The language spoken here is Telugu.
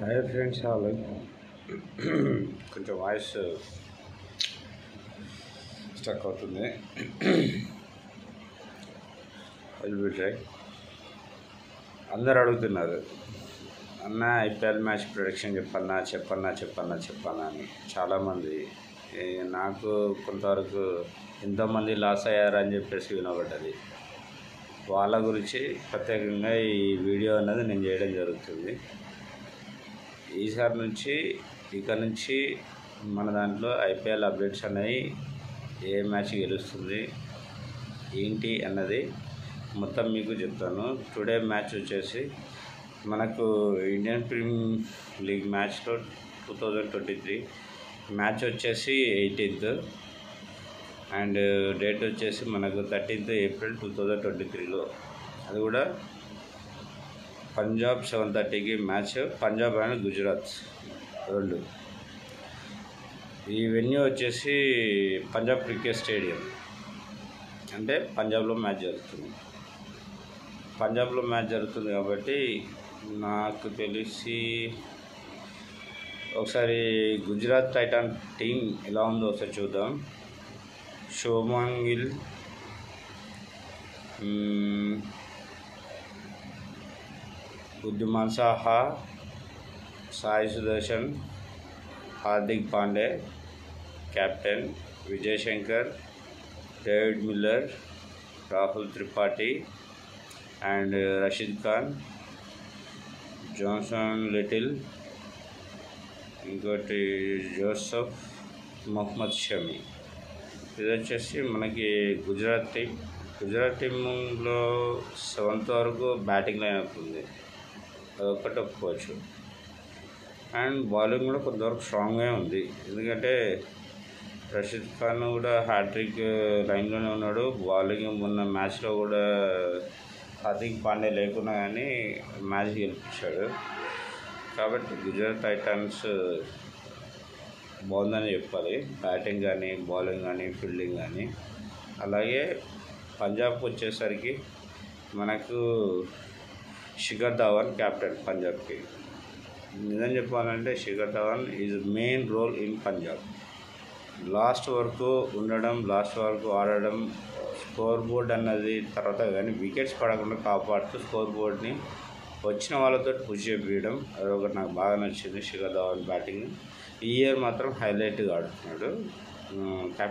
హాయ్ ఫ్రెండ్స్ హాల్ కొంచెం వాయిస్ స్టక్ అవుతుంది ట్రై అందరు అడుగుతున్నారు అన్న ఐపీఎల్ మ్యాచ్ ప్రొడిక్షన్ చెప్పన్నా చెప్పన్నా చెప్పన్నా చెప్పన్నా అని చాలామంది ఏ, నాకు కొంతవరకు ఎంతోమంది లాస్ అయ్యారని చెప్పేసి వినబడ్డది వాళ్ళ గురించి ప్రత్యేకంగా ఈ వీడియో అనేది నేను చేయడం జరుగుతుంది ఈసారి నుంచి ఇక నుంచి మన దాంట్లో ఐపీఎల్ అప్డేట్స్ అనేవి ఏ మ్యాచ్ గెలుస్తుంది ఏంటి అన్నది మొత్తం మీకు చెప్తాను టుడే మ్యాచ్ వచ్చేసి మనకు ఇండియన్ ప్రీమియం లీగ్ మ్యాచ్లో two thousand twenty three match వచ్చేసి ఎయిటీన్త్ అండ్ డేట్ వచ్చేసి మనకు thirteenth April two thousand twenty త్రీలో అది కూడా పంజాబ్ సెవెన్ థర్టీకి మ్యాచ్ పంజాబ్ అండ్ గుజరాత్ రెండు ఈ వెన్యూ వచ్చేసి పంజాబ్ క్రికెట్ స్టేడియం అంటే పంజాబ్లో మ్యాచ్ జరుగుతుంది పంజాబ్లో మ్యాచ్ జరుగుతుంది కాబట్టి నాకు తెలిసి ఒకసారి గుజరాత్ టైటాన్ టీం ఎలా ఉందో ఒకసారి చూద్దాం శోభాన్ గిల్ మ్మ్, Wriddhiman Saha Sai Sudharsan Hardik Pandya captain Vijay Shankar David Miller Rahul Tripathi and Rashid Khan Johnson Little ఇంకోటి జోసఫ్ మొహమ్మద్ షమి ఇది వచ్చేసి మనకి గుజరాత్ టీం గుజరాత్ టీంలో సెవెంత్ వరకు బ్యాటింగ్ లైనప్ ఉంది అదొక్కటి ఒప్పుకోవచ్చు అండ్ బౌలింగ్ కూడా కొంతవరకు స్ట్రాంగ్గా ఉంది ఎందుకంటే రషీద్ ఖాన్ కూడా హ్యాట్రిక్ లైన్లోనే ఉన్నాడు బౌలింగ్ మొన్న మ్యాచ్లో కూడా హార్దిక్ పాండే లేకున్నా కానీ మ్యాచ్ గెలిపించాడు కాబట్టి గుజరాత్ టైటాన్స్ బాగుందని చెప్పాలి బ్యాటింగ్ కానీ బౌలింగ్ కానీ ఫీల్డింగ్ కానీ అలాగే పంజాబ్కి వచ్చేసరికి మనకు శిఖర్ ధవన్ కెప్టెన్ పంజాబ్కి నిజం చెప్పాలంటే Shikhar Dhawan is main role in Punjab last వరకు ఉండడం లాస్ట్ వరకు ఆడడం స్కోర్ బోర్డ్ అన్నది తర్వాత కానీ వికెట్స్ పడకుండా కాపాడుతూ స్కోర్ బోర్డ్ని వచ్చిన వాళ్ళతో పుష్ చేపించడం అది ఒకటి నాకు బాగా నచ్చింది శిఖర్ ధవన్ బ్యాటింగ్ ఈ ఇయర్ మాత్రం హైలైట్గా ఆడుతున్నాడు